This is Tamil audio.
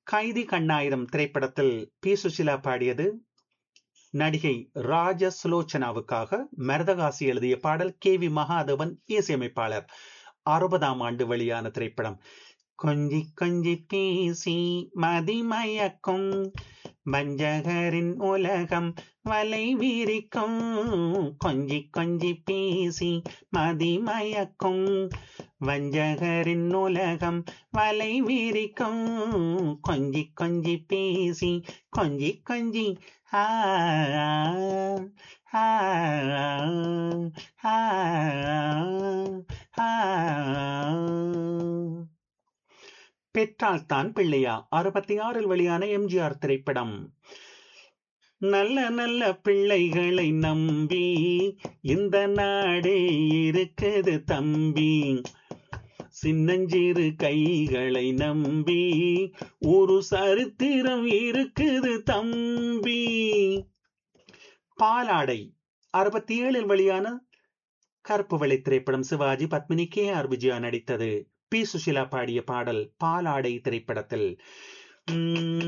கைதி கண்ணாயிரம் திரைப்படத்தில் பி சுசிலா பாடியது நடிகை ராஜ சுலோச்சனாவுக்காக மரதகாசி எழுதிய பாடல் கே வி மகாதேவன் இசையமைப்பாளர் அறுபதாம் ஆண்டு வெளியான திரைப்படம் கொஞ்சி கொஞ்சி பேசி மதிமயக்கும் வஞ்சகரின் உலகம் வலை வீரிக்கும் கொஞ்சி கொஞ்சி பேசி மதிமயக்கும் வஞ்சகரின் உலகம் வலை வீரிக்கும் கொஞ்சி கொஞ்சி பேசி கொஞ்சி கொஞ்சி ஆ ஆ ஆ ஆ பெற்றால் தான் பிள்ளையா அறுபத்தி ஆறில் வெளியான எம்ஜிஆர் திரைப்படம் நல்ல நல்ல பிள்ளைகளை நம்பி இந்த நாடே இருக்குது தம்பி சின்னஞ்சிறு கைகளை நம்பி ஒரு சரித்திரம் இருக்குது தம்பி பாலாடை அறுபத்தி ஏழில் வெளியான கருப்பு வெள்ளை திரைப்படம் சிவாஜி பத்மினி கே ஆர் விஜயா நடித்தது பி சுஷிலா பாடிய பாடல் பாலாடை திரைப்படத்தில்